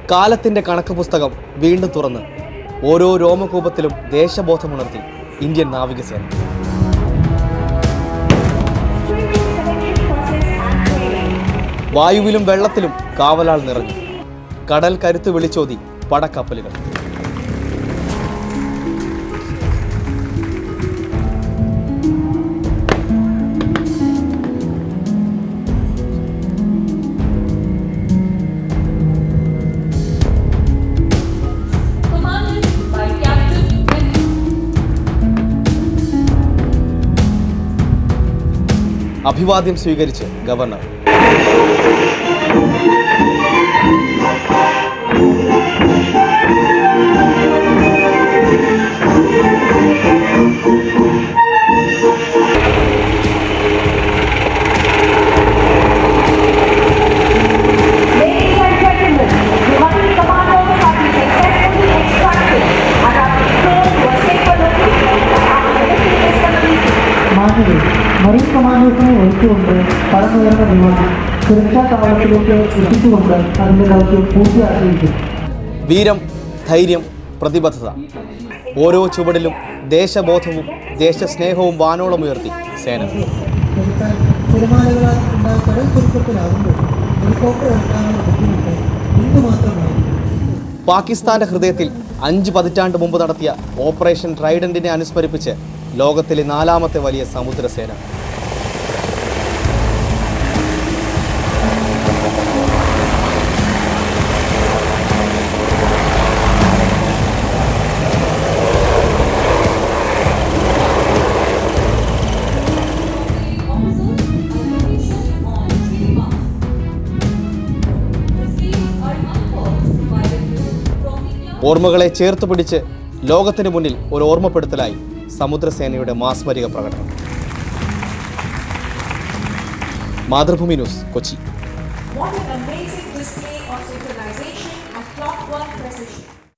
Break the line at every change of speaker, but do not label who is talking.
കാലത്തിന്റെ കണക്ക് പുസ്തകം വീണ്ടും തുറന്ന് ഓരോ രോമകൂപത്തിലും ദേശബോധമുണർത്തി ഇന്ത്യൻ നാവികസേന വായുവിലും വെള്ളത്തിലും കാവലാൾ നിറഞ്ഞു കടൽ കരുത്ത് വിളിച്ചോതി പടക്കപ്പലുകൾ
commanded by Captain Wendy.
അഭിവാദ്യം സ്വീകരിച്ച് governor
Ladies and gentlemen, the Marine commandos have been successfully extracted and are returned to a safer location after lifting this complete.
മാഞ്ഞത് മറീൻ കമാൻഡോസിനെ വഹിച്ചുകൊണ്ട് പറന്നുയർന്ന വിമാനം സുരക്ഷാ താവളത്തിലേക്ക് എത്തിച്ചുകൊണ്ട് അതിന്റെ ദൗത്യം പൂർത്തിയാക്കിയിരിക്കും
വീരം ധൈര്യം പ്രതിബദ്ധത ഓരോ ചുവടിലും ദേശബോധവും ദേശസ്നേഹവും വാനോളമുയർത്തി സേന
എടുത്താൽ തിരമാലകളാൽ ഉണ്ടായ കടൽ ചുരുക്കത്തിലാകുമ്പോൾ ഹെലികോപ്റ്റർ ഇറക്കാനുള്ള ബുദ്ധിമുട്ട് ഇന്ന് മാത്രമായിരിക്കും
പാകിസ്ഥാന്റെ ഹൃദയത്തിൽ അഞ്ച് പതിറ്റാണ്ട് മുമ്പ് നടത്തിയ ഓപ്പറേഷൻ ട്രൈഡന്റിനെ അനുസ്മരിപ്പിച്ച് ലോകത്തിലെ നാലാമത്തെ വലിയ സമുദ്രസേന
Officers are positioned on three marks. The seas are unforced by the crew Prometheus.
ഓർമ്മകളെ ചേർത്ത് പിടിച്ച് ലോകത്തിന് മുന്നിൽ ഒരു ഓർമ്മപ്പെടുത്തലായി സമുദ്രസേനയുടെ മാസ്മരിക പ്രകടനം Mathrubhumi news Kochi
What an amazing display of synchronization and clockwork precision.